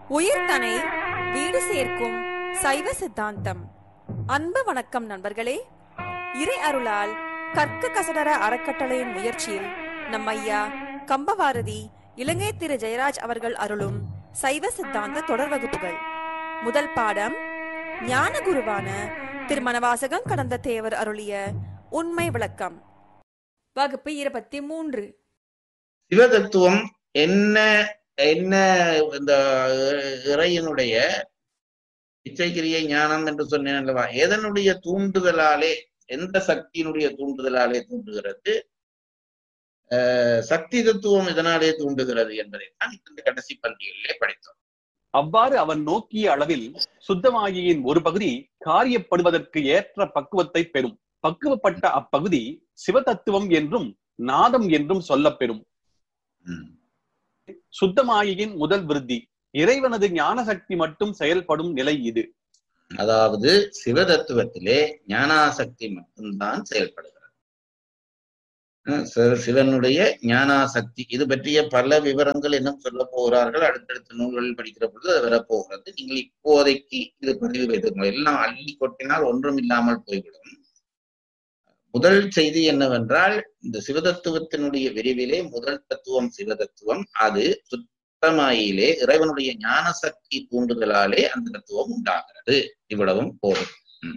உயிர்தனை வீடு சேர்க்கும் சைவ சித்தாந்தம் அன்பு வணக்கம் நண்பர்களே இறை அருளால் கற்க கசடர அறக்கட்டளையின் முயற்சியில் நம் ஐயா கம்பவாரதி இலங்கை திரு ஜெயராஜ் அவர்கள் அருளும் சைவ சித்தாந்த தொடர் வகுப்புகள் முதல் பாடம் ஞான குருவான திருமணவாசகம் கடந்த தேவர் அருளிய உண்மை விளக்கம் வகுப்பு இருபத்தி மூன்று சிவதத்துவம் என்ன என்ன இந்த இறையினுடைய இச்சைக்கிரியை ஞானம் என்று சொன்னேன் அல்லவா எதனுடைய தூண்டுதலாலே எந்த சக்தியினுடைய தூண்டுதலாலே தூண்டுகிறது அஹ், சக்தி தத்துவம் இதனாலே தூண்டுகிறது என்பதை தான் இந்த கடைசி பள்ளிகளிலே படித்தோம் அவ்வாறு அவன் நோக்கிய அளவில் சுத்தமாகியின் ஒரு பகுதி காரியப்படுவதற்கு ஏற்ற பக்குவத்தை பெறும் பக்குவப்பட்ட அப்பகுதி சிவதத்துவம் என்றும் நாதம் என்றும் சொல்லப்பெறும் ம். சுத்தமாகியின் முதல் விருத்தி இறைவனது ஞான சக்தி மட்டும் செயல்படும் நிலை இது அதாவது சிவதத்துவத்திலே ஞானாசக்தி மட்டும்தான் செயல்படுகிறது அஹ் சிவ- சிவனுடைய ஞானாசக்தி இது பற்றிய பல விவரங்கள் இன்னும் சொல்ல போகிறார்கள் அடுத்தடுத்த நூல்களில் படிக்கிற பொழுது அது வரப்போகிறது நீங்கள் இப்போதைக்கு இது பதிவு வைத்துக்கணும் எல்லாம் அள்ளி கொட்டினால் ஒன்றும் இல்லாமல் போய்விடும் முதல் செய்தி என்னவென்றால் இந்த சிவதத்துவத்தினுடைய விரிவிலே முதல் தத்துவம் சிவதத்துவம் அது சுத்தமாயிலே இறைவனுடைய ஞானசக்தி தூண்டுதலாலே அந்த தத்துவம் உண்டாகிறது இவ்வளவும் போதும்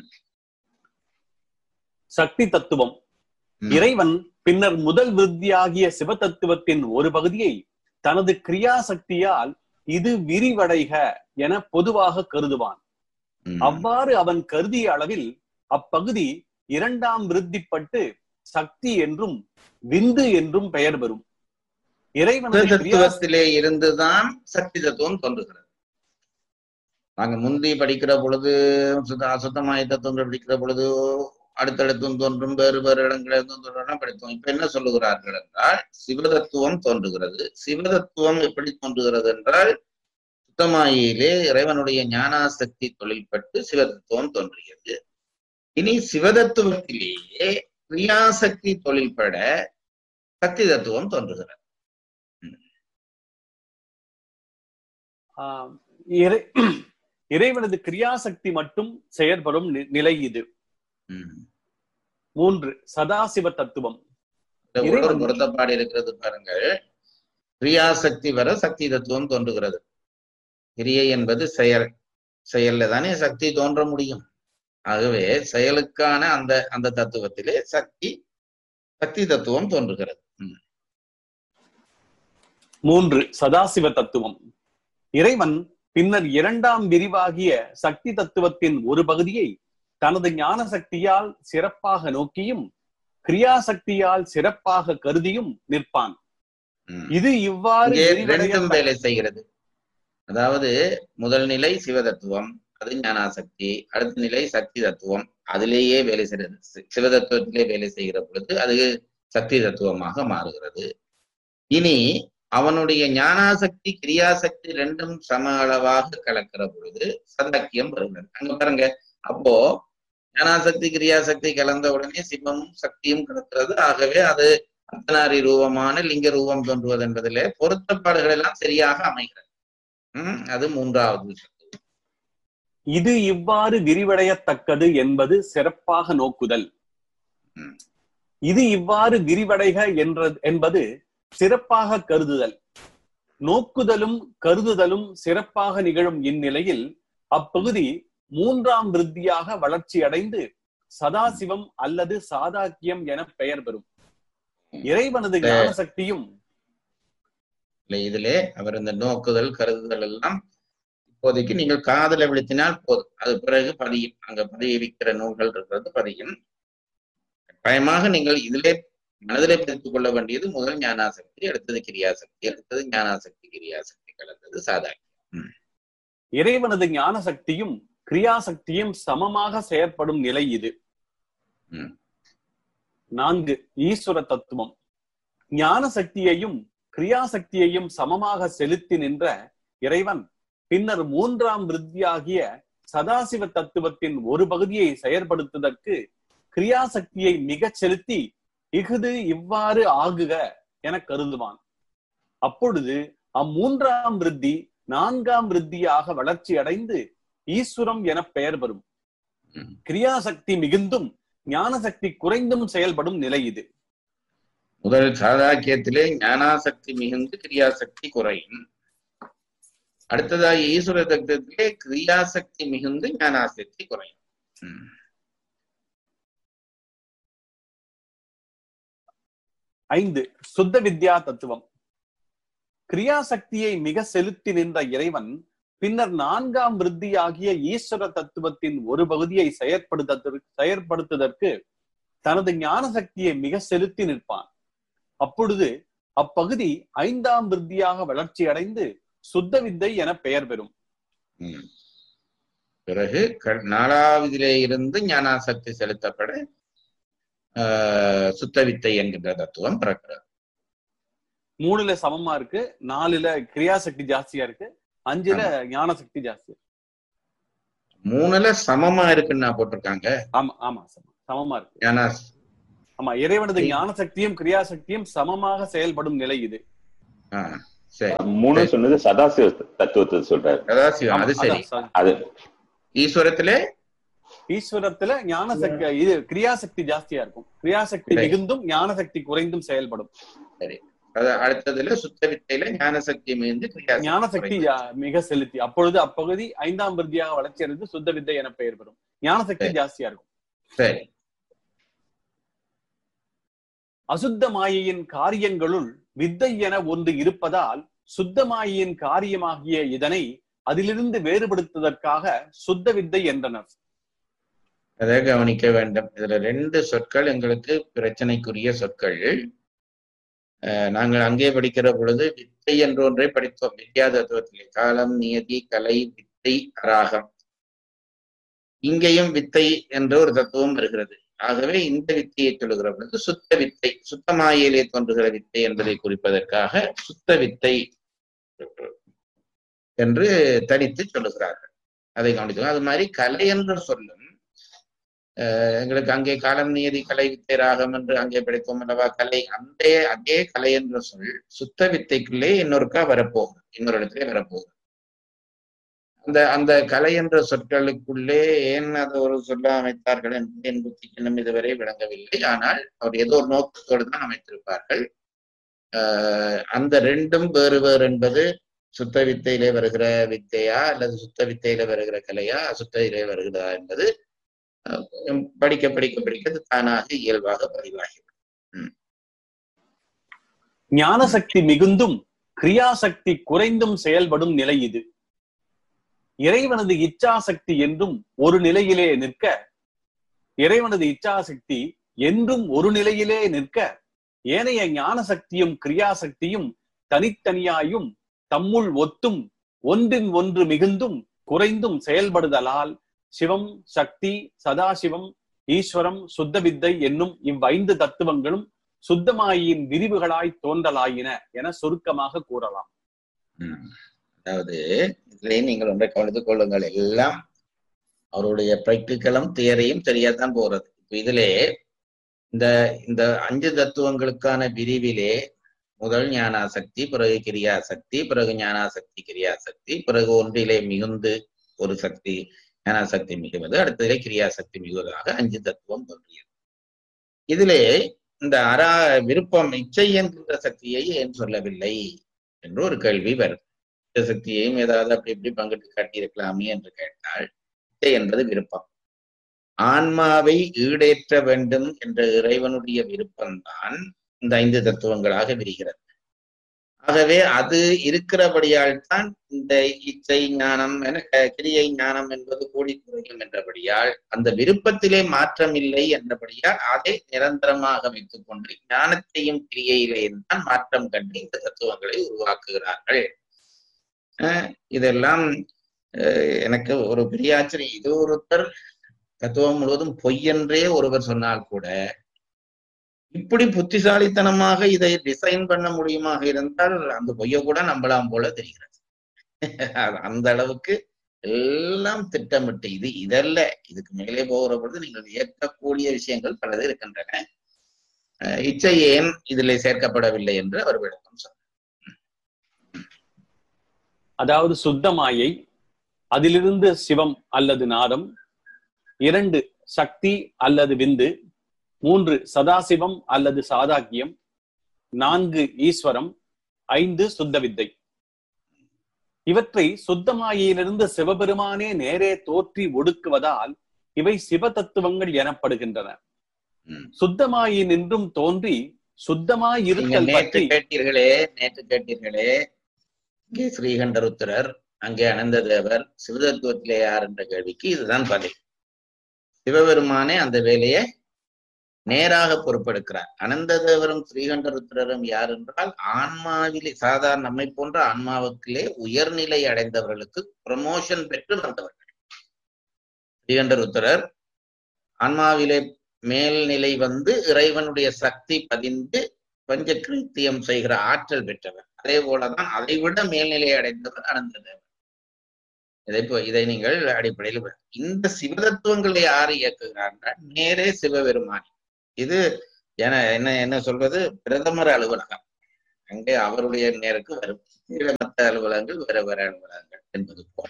சக்தி தத்துவம் ம். இறைவன் பின்னர் முதல் விருத்தியாகிய சிவதத்துவத்தின் ஒரு பகுதியை தனது கிரியா சக்தியால் இது விரிவடைக என பொதுவாக கருதுவான் ம். அவ்வாறு அவன் கருதிய அளவில் அப்பகுதி இரண்டாம் விருத்திப்பட்டு சக்தி என்றும் விந்து என்றும் பெயர் பெறும் இறைவனது கிரியா தத்துவத்திலே இருந்துதான் சக்தி தத்துவம் தோன்றுகிறது நாங்க முந்தி படிக்கிற பொழுது சுத்த அசுத்தமாய தத்துவம் படிக்கிற பொழுது அடுத்தடுத்தும் தோன்றும் வேறு வேறு இடங்களிலிருந்தும் தோன்றலாம் படித்தோம் இப்ப என்ன சொல்லுகிறார்கள் என்றால் சிவதத்துவம் தோன்றுகிறது சிவதத்துவம் எப்படி தோன்றுகிறது என்றால் சுத்தமாயிலே இறைவனுடைய ஞானாசக்தி தொழில்பட்டு சிவதத்துவம் தோன்றுகிறது இனி சிவதத்துவத்திலேயே கிரியாசக்தி தொழில்பட சக்தி தத்துவம் தோன்றுகிறது ஆஹ் இறை இறைவனது கிரியாசக்தி மட்டும் செயற்படும் நி- நிலை இது ம். மூன்று சதாசிவ தத்துவம் இந்த ஒரு இறைவன் பொருத்தப்பாடு இருக்கிறது பாருங்கள் கிரியாசக்தி வர சக்தி தத்துவம் தோன்றுகிறது கிரியை என்பது செயல் செயல்ல தானே சக்தி தோன்ற முடியும் ஆகவே செயலுக்கான அந்த அந்த தத்துவத்திலே சக்தி சக்தி தத்துவம் தோன்றுகிறது ம். மூன்று சதாசிவ தத்துவம் இறைவன் பின்னர் இரண்டாம் விரிவாகிய சக்தி தத்துவத்தின் ஒரு பகுதியை தனது ஞான சக்தியால் சிறப்பாக நோக்கியும் கிரியாசக்தியால் சிறப்பாக கருதியும் நிற்பான் ம். இது இவ்வாறு இங்கே விரிவடைய ரெண்டும் வேலை செய்கிறது அதாவது முதல் நிலை சிவதத்துவம் அது ஞானாசக்தி அடுத்த நிலை சக்தி தத்துவம் அதிலேயே வேலை செய்கிறது சி- சிவதத்துவத்திலே வேலை செய்கிற பொழுது அது சக்தி தத்துவமாக மாறுகிறது இனி அவனுடைய ஞானாசக்தி கிரியாசக்தி ரெண்டும் சம அளவாக கலக்கிற பொழுது சதாக்கியம் வருகிறது அங்க பாருங்க அப்போ ஞானாசக்தி கிரியாசக்தி கலந்த உடனே சிவமும் சக்தியும் கலக்கிறது ஆகவே அது அர்த்தநாரி ரூபமான லிங்க ரூபம் தோன்றுவது என்பதிலே பொருத்தப்பாடுகள் எல்லாம் சரியாக அமைகிறது உம் அது மூன்றாவது இது இவ்வாறு விரிவடையத்தக்கது என்பது சிறப்பாக நோக்குதல் ம். இது இவ்வாறு விரிவடைக என்ற என்பது சிறப்பாக கருதுதல் நோக்குதலும் கருதுதலும் சிறப்பாக நிகழும் இந்நிலையில் அப்பகுதி மூன்றாம் விருத்தியாக வளர்ச்சி அடைந்து சதாசிவம் அல்லது சாதாக்கியம் என பெயர் பெறும் இறைவனது ஞான சக்தியும் இல்லை இதிலே அவர் இந்த நோக்குதல் கருதுதல் எல்லாம் இப்போதைக்கு நீங்கள் காதல விழுத்தினால் போதும் அது பிறகு பதியும் அங்க பதிவிக்கிற நூல்கள் இருக்கிறது பதியும் கட்டாயமாக நீங்கள் இதிலே மனதிலே பதித்துக் கொள்ள வேண்டியது முதல் ஞானாசக்தி அடுத்தது கிரியாசக்தி அடுத்தது ஞானாசக்தி கிரியாசக்தி கலந்தது சாதா இறைவனது ஞான சக்தியும் கிரியாசக்தியும் சமமாக செயற்படும் நிலை இது ம். நான்கு ஈஸ்வர தத்துவம் ஞான சக்தியையும் கிரியாசக்தியையும் சமமாக செலுத்தி நின்ற இறைவன் பின்னர் மூன்றாம் விருத்தியாகிய சதாசிவ தத்துவத்தின் ஒரு பகுதியை செயற்படுத்துவதற்கு கிரியாசக்தியை மிகச் செலுத்தி இஃது இவ்வாறு ஆகுக என கருதுவான் அப்பொழுது அம்மூன்றாம் விருத்தி நான்காம் விருத்தியாக வளர்ச்சி அடைந்து ஈஸ்வரம் என பெயர் வரும் ம். கிரியாசக்தி மிகுந்தும் ஞான சக்தி குறைந்தும் செயல்படும் நிலை இது முதல் சாதாக்கியத்திலே ஞானாசக்தி மிகுந்து கிரியாசக்தி குறையும் அடுத்ததாக ஈஸ்வர தத்துவத்திலே கிரியாசக்தி மிகுந்து ஞானாசக்தி குறையும் ம். ஐந்து சுத்த வித்யா தத்துவம் கிரியாசக்தியை மிக செலுத்தி நின்ற இறைவன் பின்னர் நான்காம் விருத்தியாகிய ஈஸ்வர தத்துவத்தின் ஒரு பகுதியை செயற்படுத்த செயற்படுத்துவதற்கு தனது ஞான சக்தியை மிக செலுத்தி நிற்பான் அப்பொழுது அப்பகுதி ஐந்தாம் விருத்தியாக வளர்ச்சி அடைந்து சுத்த வித்தை என பெயர் பெறும் ம். பிறகு க- நாலாவதிலே இருந்து ஞானாசக்தி செலுத்தப்பட ஆஹ், சுத்த வித்தை என்கின்ற தத்துவம் பிறக்கிறது மூணுல சமமா இருக்கு நாலுல கிரியாசக்தி ஜாஸ்தியா இருக்கு அஞ்சுல ஞான சக்தி ஜாஸ்தி இருக்கு. மூணுல சமமா இருக்குன்னு நான் போட்டிருக்காங்க ஆமா ஆமா சமம் சமமா இருக்கு ஞானா ஆமா இறைவனது ஞான சக்தியும் கிரியாசக்தியும் சமமாக செயல்படும் நிலை இது ஆ, சரி மூணு சொன்னது சதாசிவ தத்துவத்தை சொல்றாரு சதாசிவம் ஆமா, அது சரி அதான் சரி. அது ஈஸ்வரத்திலே ஈஸ்வரத்துல ஞான சக்தி இது கிரியாசக்தி ஜாஸ்தியா இருக்கும் கிரியாசக்தி சரி. மிகுந்தும் ஞான சக்தி குறைந்தும் செயல்படும் அது அடுத்ததுல சுத்த வித்தையில ஞானசக்தி மிகுந்து கிரியாசக்தி ஞான சக்தி குறையும். யா- மிக செலுத்தி அப்பொழுது அப்பகுதி ஐந்தாம் விருத்தியாக வளர்ச்சி அடைந்து சுத்த வித்தை என பெயர் பெறும் ஞான சக்தி சரி. ஜாஸ்தியா இருக்கும் சரி அசுத்த மாயையின் காரியங்களுள் வித்தை என ஒன்று இருப்பதால் சுத்த மாயையின் காரியமாகிய இதனை அதிலிருந்து வேறுபடுத்துவதற்காக சுத்த வித்தை என்றனர் அதை கவனிக்க வேண்டும் இதுல ரெண்டு சொற்கள் எங்களுக்கு பிரச்சனைக்குரிய சொற்கள் அஹ், நாங்கள் அங்கே படிக்கிற பொழுது வித்தை என்ற ஒன்றை படித்தோம் வித்யா தத்துவத்திலே காலம் நியதி கலை வித்தை ராகம் இங்கேயும் வித்தை என்ற ஒரு தத்துவம் வருகிறது ஆகவே இந்த வித்தையை சொல்லுகிற பொழுது சுத்த வித்தை சுத்தமாயிலே தோன்றுகிற வித்தை என்பதை குறிப்பதற்காக சுத்த வித்தை என்று தனித்து சொல்லுகிறார்கள் அதை கவனித்தோம் அது மாதிரி கலை என்ற சொல்லும் அஹ் எங்களுக்கு அங்கே காலம் நியதி கலை வித்தை ராகம் என்று அங்கே படித்தோம் அல்லவா கலை அந்த அதே கலை என்ற சொல் சுத்த வித்தைக்குள்ளே இன்னொருக்கா வரப்போகுது இன்னொரு இடத்துல வரப்போகுது அந்த அந்த கலை என்ற சொற்களுக்குள்ளே ஏன் அதை ஒரு சொல்ல அமைத்தார்கள் என்று என் புத்திக்கு இன்னும் இதுவரை விளங்கவில்லை ஆனால் அவர் ஏதோ ஒரு நோக்கத்தோடு தான் அமைத்திருப்பார்கள் ஆஹ் அந்த ரெண்டும் வேறு வேறு என்பது சுத்த வித்தையிலே வருகிற வித்தையா அல்லது சுத்த வித்தையில வருகிற கலையா அசுத்தையிலே வருகிறதா என்பது அஹ் படிக்க படிக்க படிக்க அது தானாக இயல்பாக பதிவாகி ஞான சக்தி மிகுந்தும் கிரியாசக்தி குறைந்தும் செயல்படும் நிலை இது இறைவனது இச்சாசக்தி என்றும் ஒரு நிலையிலே நிற்க இறைவனது இச்சாசக்தி என்றும் ஒரு நிலையிலே நிற்க ஏனைய ஞான சக்தியும் கிரியாசக்தியும் தனித்தனியாயும் தம்முள் ஒத்தும் ஒன்றின் ஒன்று மிகுந்தும் குறைந்தும் செயல்படுதலால் சிவம் சக்தி சதாசிவம் ஈஸ்வரம் சுத்த வித்தை என்னும் இவ்வைந்து தத்துவங்களும் சுத்தமாயின் விரிவுகளாய் தோன்றலாயின என சுருக்கமாக கூறலாம் ம். அதாவது இதுல நீங்கள் ஒன்றை கவனித்துக் கொள்ளுங்கள் எல்லாம் அவருடைய பிராக்டிக்கலும் தியரியும் சரியாதான் போறது இப்ப இதிலே இந்த இந்த அஞ்சு தத்துவங்களுக்கான விரிவிலே முதல் ஞானாசக்தி பிறகு கிரியாசக்தி பிறகு ஞானாசக்தி கிரியாசக்தி பிறகு ஒன்றிலே மிகுந்து ஒரு சக்தி ஞானாசக்தி மிகுவது அடுத்ததிலே கிரியாசக்தி மிகுவதாக அஞ்சு தத்துவம் தோன்றியது இதிலே இந்த அரா விருப்பம் இச்சை என்கின்ற சக்தியை ஏன் சொல்லவில்லை என்று ஒரு கேள்வி வரும் இந்த சக்தியையும் ஏதாவது அப்படி இப்படி பங்கிட்டு காட்டியிருக்கலாமே என்று கேட்டால் இச்சை என்பது விருப்பம் ஆன்மாவை ஈடேற்ற வேண்டும் என்ற இறைவனுடைய விருப்பம்தான் இந்த ஐந்து தத்துவங்களாக விரிகிறது ஆகவே அது இருக்கிறபடியால் தான் இந்த இச்சை ஞானம் என க- கிரியை ஞானம் என்பது கூடி குறையும் என்றபடியால் அந்த விருப்பத்திலே மாற்றம் இல்லை என்றபடியால் அதை நிரந்தரமாக வைத்துக் கொண்டு ஞானத்தையும் கிரியையிலேயும் தான் மாற்றம் கண்டு இந்த தத்துவங்களை உருவாக்குகிறார்கள் அஹ் இதெல்லாம் அஹ் எனக்கு ஒரு பெரிய ஆச்சரியம் இது ஒருத்தர் தத்துவம் முழுவதும் பொய்யென்றே ஒருவர் சொன்னால் கூட இப்படி புத்திசாலித்தனமாக இதை டிசைன் பண்ண முடியுமாக இருந்தால் அந்த பொய்யை கூட நம்பலாம் போல தெரிகிறது அது அந்த அளவுக்கு எல்லாம் திட்டமிட்டு இது இதல்ல இதுக்கு மேலே போகிற பொழுது நீங்கள் ஏற்கக்கூடிய விஷயங்கள் பலது இருக்கின்றன அஹ் இச்சை ஏன் இதில் சேர்க்கப்படவில்லை என்று அவர் விளக்கம் சொன்னார் அதாவது சுத்தமாயை அதிலிருந்து சிவம் அல்லது நாதம் இரண்டு சக்தி அல்லது விந்து மூன்று சதாசிவம் அல்லது சாதாக்கியம் நான்கு ஈஸ்வரம் ஐந்து சுத்த வித்தை இவற்றை சுத்தமாயிலிருந்து சிவபெருமானே நேரே தோற்றி ஒடுக்குவதால் இவை சிவ தத்துவங்கள் எனப்படுகின்றன ம். சுத்தமாயினின்றும் தோன்றி நீங்க சுத்தமாயிருத்தல் நேற்று பற்றி கேட்டீர்களே நேற்று கேட்டீர்களே இங்கே ஸ்ரீகண்டருத்திரர் அங்கே அனந்ததேவர் சிவதத்துவத்திலே யார் என்ற கேள்விக்கு இதுதான் பதில் சிவபெருமானே அந்த வேலையை நேராக பொறுப்பெடுக்கிறார் அனந்ததேவரும் ஸ்ரீகண்டருத்திரரும் யார் என்றால் ஆன்மாவிலே சாதாரண நம்மை போன்ற ஆன்மாவுக்கிலே உயர்நிலை அடைந்தவர்களுக்கு ப்ரமோஷன் பெற்று வந்தவர்கள் ஸ்ரீகண்டருத்திரர் ஆன்மாவிலே மேல்நிலை வந்து இறைவனுடைய சக்தி பதிந்து பஞ்ச கிருத்தியம் செய்கிற ஆற்றல் பெற்றவர் அதே போலதான் அதை விட மேல்நிலை அடைந்தவர் அனந்ததேவர் இதை இப்போ இதை நீங்கள் அடிப்படையில் ப- இந்த சிவதத்துவங்களை யார் இயக்குகிறார்கள் நேரே சிவபெருமான் இது என என்ன என்ன சொல்றது பிரதமர் அலுவலகம் அங்கே அவருடைய நேருக்கு வரும் கீழே மற்ற அலுவலகங்கள் வேற வேற அலுவலகங்கள் என்பது போல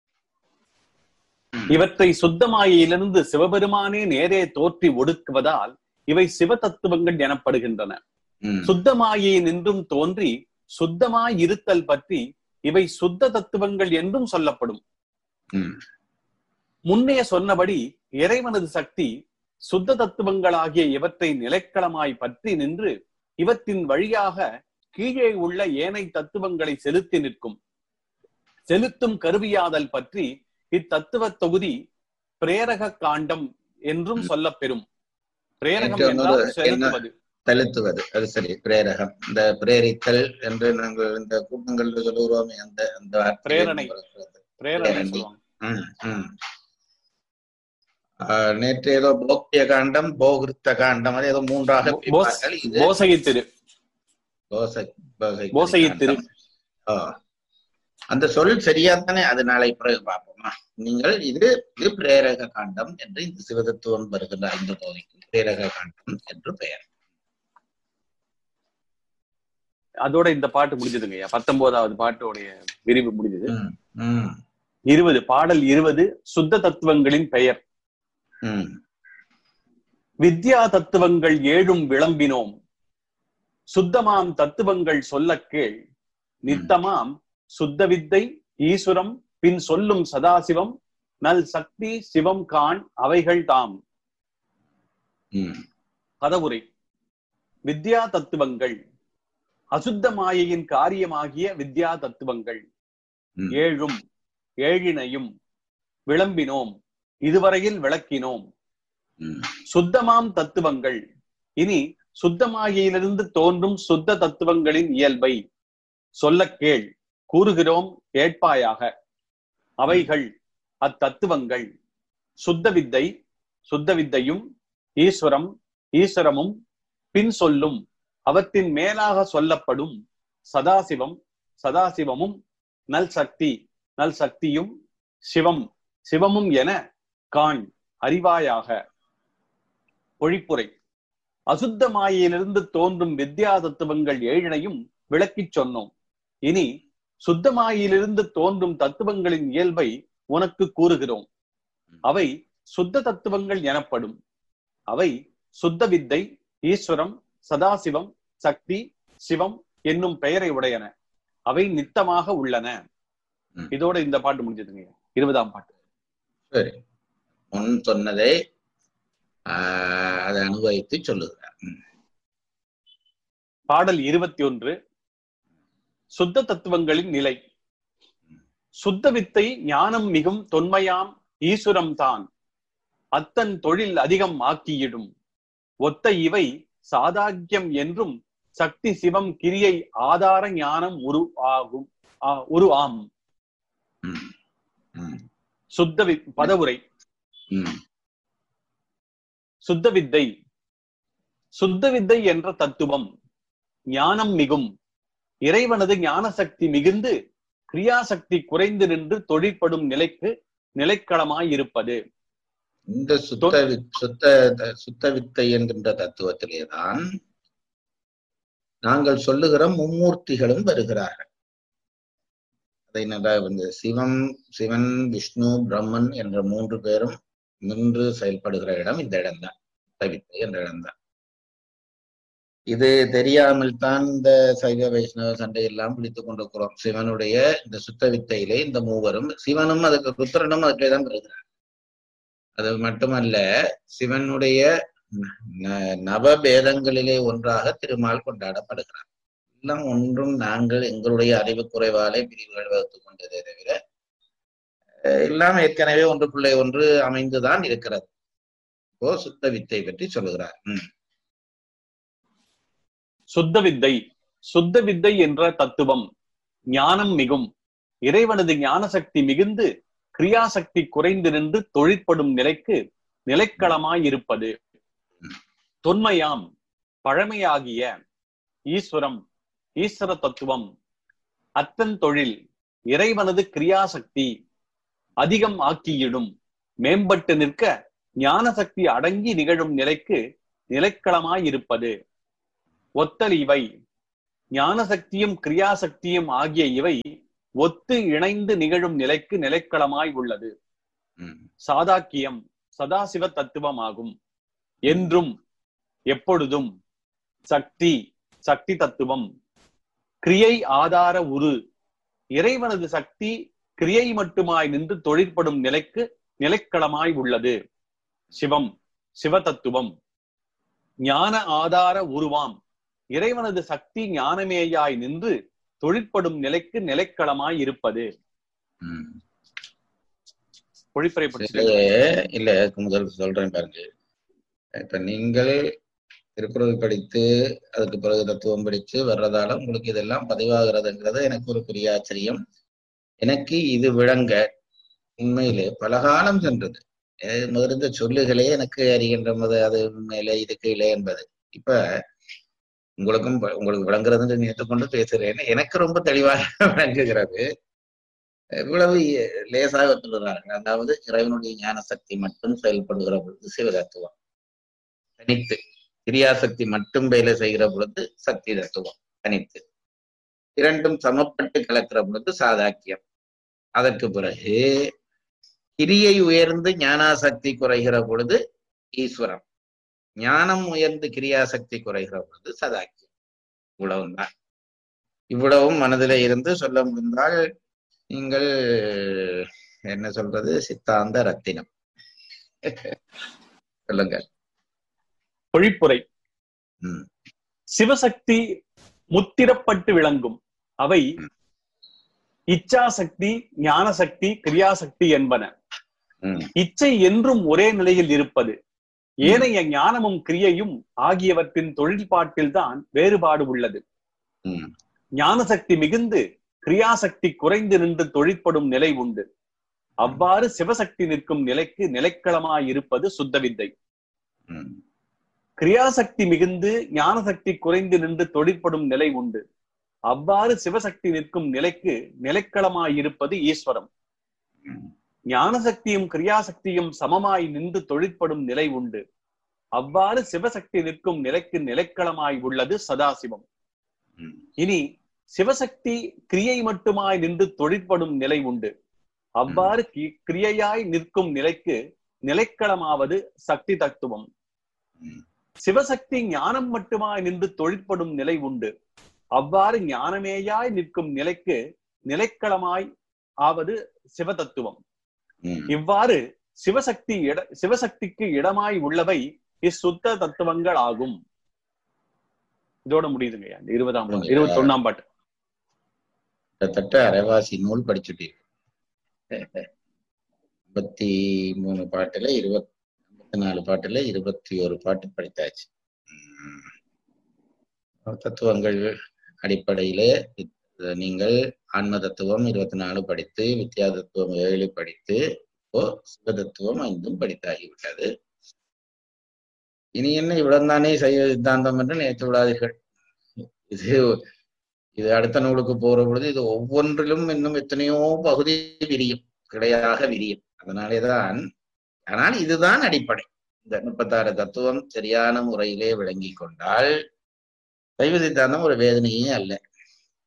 இவற்றை சுத்தமாயிலிருந்து சிவபெருமானே நேரே தோற்றி ஒடுக்குவதால் இவை சிவ தத்துவங்கள் எனப்படுகின்றன ம், சுத்தமாயை நின்றும் தோன்றி சுத்தமாய் இருத்தல் பற்றி இவை சுத்த தத்துவங்கள் என்றும் சொல்லப்படும் ம், முன்னே சொன்னபடி இறைவனது சக்தி சுத்த தத்துவங்களாகிய இவற்றை நிலைக்களமாய் பற்றி நின்று இவற்றின் வழியாக கீழே உள்ள ஏனை தத்துவங்களை செலுத்தி நிற்கும் செலுத்தும் கருவியாதல் பற்றி இத்தத்துவ தொகுதி பிரேரக காண்டம் என்றும் சொல்லப்பெறும் பிரேரகம் நேற்று என்றால் ஒரு செலுத்துவது செலுத்துவது அது சரி பிரேரகம் இந்த பிரேரித்தல் என்று நாங்கள் இந்த கூட்டங்களில் சொல்லுகிறோமே அந்த அந்த வார்த்தை பிரேரணை. வருகிறது. பிரேரணை பிரேரணை. சொல்லுவாங்க ம், ம். ஆஹ், நேற்று ஏதோ போக்திய காண்டம் போகிருத்த காண்டம் அது ஏதோ மூன்றாக போ- பிரிப்பார்கள். இது போசகித்திரு போச- போகை போசையித்திரு. காண்டம். ஆ. அந்த சொல் சரியா தானே அது நாளை பிறகு பார்ப்போமா நீங்கள் இது இது பிரேரக காண்டம் என்று இந்த சிவதத்துவம் வருகின்ற ஐந்து பகுதிக்கு பிரேரக காண்டம் என்று பெயர் அதோட இந்த பாட்டு முடிஞ்சதுங்க ஐயா பத்தொன்பதாவது பாட்டோடைய விரிவு முடிஞ்சது ம், ம், இருபது பாடல் இருபது சுத்த தத்துவங்களின் பெயர் ம். வித்யா தத்துவங்கள் ஏழும் விளம்பினோம் சுத்தமாம் தத்துவங்கள் சொல்லக் கேள் நித்தமாம் சுத்த வித்தை ஈசுரம் பின் சொல்லும் சதாசிவம் நல் சக்தி சிவம் காண் அவைகள் தாம் ம், பதவுரை வித்யா தத்துவங்கள் அசுத்த மாயையின் காரியமாகிய வித்யா தத்துவங்கள் ம். ஏழும் ஏழினையும் விளம்பினோம் இதுவரையில் விளக்கினோம் ம், சுத்தமாம் தத்துவங்கள் இனி சுத்தமாகியிலிருந்து தோன்றும் சுத்த தத்துவங்களின் இயல்பை சொல்லக் கேள் கூறுகிறோம் கேட்பாயாக அவைகள் அத்தத்துவங்கள் சுத்த வித்தை சுத்த வித்தையும் ஈஸ்வரம் ஈஸ்வரமும் பின் சொல்லும் அவற்றின் மேலாக சொல்லப்படும் சதாசிவம் சதாசிவமும் நல் சக்தி நல் சக்தியும் சிவம் சிவமும் என காண் அறிவாயாக பொழிப்புரை அசுத்த மாயையிலிருந்து தோன்றும் வித்யா தத்துவங்கள் ஏழினையும் விளக்கிச் சொன்னோம் இனி சுத்த மாயையிலிருந்து தோன்றும் தத்துவங்களின் இயல்பை உனக்கு கூறுகிறோம் அவை சுத்த தத்துவங்கள் எனப்படும் அவை சுத்த வித்தை ஈஸ்வரம் சதாசிவம் சக்தி சிவம் என்னும் பெயரை உடையன அவை நித்தமாக உள்ளன ம். இதோட இந்த பாட்டு முடிஞ்சதுங்க இருபதாம் பாட்டு சரி முன் சொன்னதை ஆஹ், அதை அனுபவித்து சொல்லுகிறார் ம், பாடல் இருபத்தி ஒன்று சுத்த தத்துவங்களின் நிலை சுத்த வித்தை ஞானம் மிகும் தொன்மையாம் ஈசுரம் தான் அத்தன் தொழில் அதிகம் ஆக்கியிடும் ஒத்த இவை சாதாக்கியம் என்றும் சக்தி சிவம் கிரியை ஆதார ஞானம் உரு ஆகும் ஆ, உரு ஆம் ம், ம், சுத்த வி பதவுரை ம், சுத்த வித்தை சுத்த வித்தை என்ற தத்துவம் ஞானம் மிகும் இறைவனது ஞான சக்தி மிகுந்து கிரியாசக்தி குறைந்து நின்று தொழிற்படும் நிலைக்கு நிலைக்களமாய் இருப்பது இந்த சுத்த வி- சுத்த சுத்த வித்தை என்கின்ற தத்துவத்திலேதான் நாங்கள் சொல்லுகிற மும்மூர்த்திகளும் வருகிறார்கள் அதை நல்லா இந்த சிவம் சிவன் விஷ்ணு பிரம்மன் என்ற மூன்று பேரும் நின்று செயல்படுகிற இடம் இந்த இடம்தான் வித்தை என்ற இடம்தான் இது தெரியாமல் தான் இந்த சைவ வைஷ்ணவ சண்டை எல்லாம் பிடித்துக் கொண்டிருக்கிறோம் சிவனுடைய இந்த சுத்த வித்தையிலே இந்த மூவரும் சிவனும் அதுக்கு ருத்ரனும் அதுக்குள்ளே தான் வருகிறார் அது மட்டுமல்ல சிவனுடைய ந- நவபேதங்களிலே ஒன்றாக திருமால் கொண்டாடப்படுகிறார் எல்லாம் ஒன்றும் நாங்கள் எங்களுடைய அறிவு குறைவாலே பிரிவுகள் வகுத்துக் கொண்டதே தவிர அஹ் எல்லாம் ஏற்கனவே ஒன்றுக்குள்ளே ஒன்று அமைந்துதான் இருக்கிறது இப்போ சுத்த வித்தை பற்றி சொல்லுகிறார் ம், சுத்த வித்தை சுத்த வித்தை என்ற தத்துவம் ஞானம் மிகும் இறைவனது ஞான சக்தி மிகுந்து கிரியாசக்தி குறைந்து நின்று தொழிற்படும் நிலைக்கு நிலைக்களமாயிருப்பது தொன்மையாம் பழமையாகிய ஈஸ்வரம் ஈஸ்வர தத்துவம் அத்தன் தொழில் இறைவனது கிரியாசக்தி அதிகம் ஆக்கியிடும் மேம்பட்டு நிற்க ஞான சக்தி அடங்கி நிகழும் நிலைக்கு நிலைக்களமாயிருப்பது ஒத்தல் இவை ஞான சக்தியும் கிரியாசக்தியும் ஆகிய இவை ஒத்து இணைந்து நிகழும் நிலைக்கு நிலைக்களமாய் உள்ளது ம், சாதாக்கியம் சதாசிவ தத்துவமாகும் என்றும் எப்பொழுதும் சக்தி சக்தி தத்துவம் கிரியை ஆதார உரு இறைவனது சக்தி கிரியை மட்டுமாய் நின்று தொழிற்படும் நிலைக்கு நிலைக்களமாய் உள்ளது சிவம் சிவ தத்துவம் ஞான ஆதார உருவாம் இறைவனது சக்தி ஞானமேயாய் நின்று தொழிற்படும் நிலைக்கு நிலைக்களமாய் இருப்பது ம். பொழிப்பறை பற்றி இல்ல இல்ல முதல் சொல்றேன் பாருங்க இப்ப நீங்கள் திருக்குறள் படித்து அதுக்கு பிறகு தத்துவம் படித்து வர்றதால உங்களுக்கு இதெல்லாம் பதிவாகிறதுங்கிறது எனக்கு ஒரு பெரிய ஆச்சரியம் எனக்கு இது விளங்க உண்மையிலே பல காலம் சென்றது அஹ் முதலிருந்த சொல்லுகளே எனக்கு அறிகின்ற முத அது மேலே இது கீழே என்பது இப்ப உங்களுக்கும் ப- உங்களுக்கு விளங்குறதுன்னு நினைத்துக்கொண்டு பேசுறேன் எனக்கு ரொம்ப தெளிவாக விளங்குகிறது இவ்வளவு லேசாக சொல்லுறார்கள் அதாவது இறைவனுடைய ஞான சக்தி மட்டும் செயல்படுகிற பொழுது சிவதத்துவம் தனித்து கிரியாசக்தி மட்டும் வேலை செய்கிற பொழுது சக்தி தத்துவம் தனித்து இரண்டும் சமப்பட்டு கலக்கிற பொழுது சாதாக்கியம் அதற்கு பிறகு கிரியை உயர்ந்து ஞானாசக்தி குறைகிற பொழுது ஈஸ்வரம் ஞானம் உயர்ந்து கிரியாசக்தி குறைகிற பொழுது சதாக்கியம் இவ்வளவும் தான் இவ்வளவும் மனதிலே இருந்து சொல்ல முடிந்தால் நீங்கள் என்ன சொல்றது சித்தாந்த ரத்தினம் சொல்லுங்க பொழிப்புரை ம், சிவசக்தி முத்திரப்பட்டு விளங்கும் அவை இச்சாசக்தி ஞானசக்தி கிரியாசக்தி என்பன ம், இச்சை என்றும் ஒரே நிலையில் இருப்பது ஏனைய ஞானமும் கிரியையும் ஆகியவற்றின் தொழில்பாட்டில்தான் வேறுபாடு உள்ளது ம், ஞானசக்தி மிகுந்து கிரியாசக்தி குறைந்து நின்று தொழிற்படும் நிலை உண்டு அவ்வாறு சிவசக்தி நிற்கும் நிலைக்கு நிலைக்களமாயிருப்பது சுத்த வித்தை ம், கிரியாசக்தி மிகுந்து ஞானசக்தி குறைந்து நின்று தொழிற்படும் நிலை உண்டு அவ்வாறு சிவசக்தி நிற்கும் நிலைக்கு நிலைக்களமாயிருப்பது ஈஸ்வரம் ம், ஞானசக்தியும் கிரியாசக்தியும் சமமாய் நின்று தொழிற்படும் நிலை உண்டு அவ்வாறு சிவசக்தி நிற்கும் நிலைக்கு நிலைக்களமாய் உள்ளது சதாசிவம் ம், இனி சிவசக்தி கிரியை மட்டுமாய் நின்று தொழிற்படும் நிலை உண்டு அவ்வாறு கி- கிரியையாய் நிற்கும் நிலைக்கு நிலைக்களமாவது சக்தி தத்துவம் ம், சிவசக்தி ஞானம் மட்டுமாய் நின்று தொழிற்படும் நிலை உண்டு அவ்வாறு ஞானமேயாய் நிற்கும் நிலைக்கு நிலைக்களமாய் ஆவது சிவதத்துவம் ம். இவ்வாறு சிவசக்தி இட சிவசக்திக்கு இடமாய் உள்ளவை இச்சுத்த தத்துவங்கள் ஆகும் இதோட முடியுதுங்க இந்த இருபதாம் பாட்டு இருபத்தி ஒண்ணாம் பாட்டு கிட்டத்தட்ட அரைவாசி நூல் படிச்சுட்டீர்கள் ஐம்பத்தி மூணு பாட்டுல இருபத்தி ஐம்பத்தி நாலு பாட்டுல இருபத்தி ஒரு பாட்டு படித்தாச்சு ம். தத்துவங்கள் அடிப்படையிலே இத்- நீங்கள் ஆன்ம தத்துவம் இருபத்தி நாலு படித்து வித்யா தத்துவம் ஏழு படித்து இப்போ சிவ தத்துவம் ஐந்தும் படித்தாகிவிட்டது இனி என்ன இவ்வளவுதானே சைவ சித்தாந்தம் என்று நினைத்து விடாதீர்கள் இது இது அடுத்த நூலுக்கு போற பொழுது இது ஒவ்வொன்றிலும் இன்னும் எத்தனையோ பகுதி விரியும் கிடையாக விரியும் அதனாலேதான் ஆனால் இதுதான் அடிப்படை இந்த முப்பத்தாறு தத்துவம் சரியான முறையிலே விளங்கி கொண்டால் சைவ சித்தாந்தம் ஒரு வேதனையே அல்ல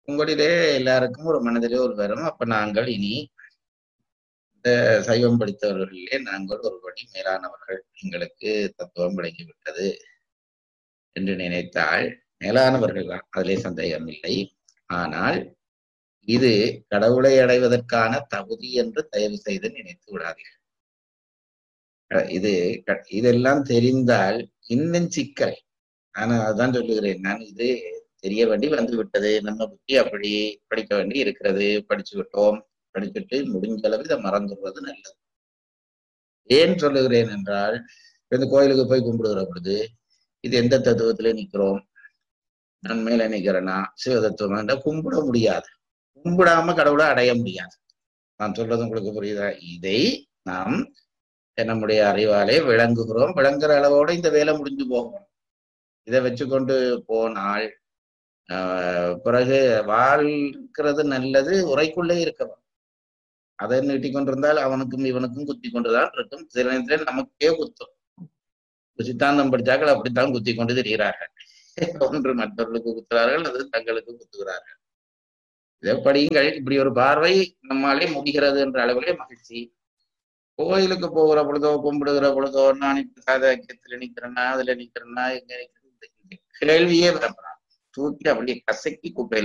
உங்களிலே எல்லாருக்கும் ஒரு மனதிலே ஒரு வரும் அப்ப நாங்கள் இனி இந்த சைவம் படித்தவர்களிலே நாங்கள் ஒரு படி மேலானவர்கள் எங்களுக்கு தத்துவம் விளங்கிவிட்டது என்று நினைத்தால் மேலானவர்கள் தான் அதிலே சந்தேகம் இல்லை ஆனால் இது கடவுளை அடைவதற்கான தகுதி என்று தயவு செய்து நினைத்து விடாதீர்கள் அஹ் இது க- இதெல்லாம் தெரிந்தால் இன்னும் சிக்கல் நான் அதான் சொல்லுகிறேன் நான் இது தெரிய வேண்டி வந்து விட்டது நம்ம புத்தி அப்படி படிக்க வேண்டி இருக்கிறது படிச்சு விட்டோம் படிச்சுட்டு முடிஞ்ச அளவு இதை மறந்துடுறது நல்லது ஏன் சொல்லுகிறேன் என்றால் இப்ப இந்த கோயிலுக்கு போய் கும்பிடுகிற பொழுது இது எந்த தத்துவத்துல நிக்கிறோம் நான் மேல நிக்கிறேனா சிவதத்துவம் என்றா கும்பிட முடியாது கும்பிடாம கடவுளை அடைய முடியாது நான் சொல்றது உங்களுக்கு புரியுதா இதை நாம் நம்முடைய அறிவாலே விளங்குகிறோம் விளங்குற அளவோட இந்த வேலை முடிஞ்சு போகும் இதை வச்சுக்கொண்டு போனால் ஆஹ், பிறகு வாழ்க்கிறது நல்லது உரைக்குள்ளே இருக்கவன் அதை நீட்டிக் கொண்டிருந்தால் அவனுக்கும் இவனுக்கும் குத்தி கொண்டுதான் இருக்கும் சில நேரத்தில் நமக்கே குத்தும் இப்ப சித்தாந்தம் படித்தாக்கள் அப்படித்தான் குத்தி கொண்டு திரிகிறார்கள் ஒன்று மற்றவர்களுக்கு குத்துகிறார்கள் அது தங்களுக்கு குத்துகிறார்கள் இதை படியுங்கள் இப்படி ஒரு பார்வை நம்மாலே முடிகிறது என்ற அளவிலே மகிழ்ச்சி கோயிலுக்கு போகிற பொழுதோ கும்பிடுகிற பொழுதோ நான் இப்ப சாதாக்கியத்துல நிக்கிறேன்னா அதுல நிக்கிறேன்னா எங்க நிக்கிறேன் இந்த கேள்வியே வரப்படாது தூக்கி அப்படியே கசக்கி குப்பையில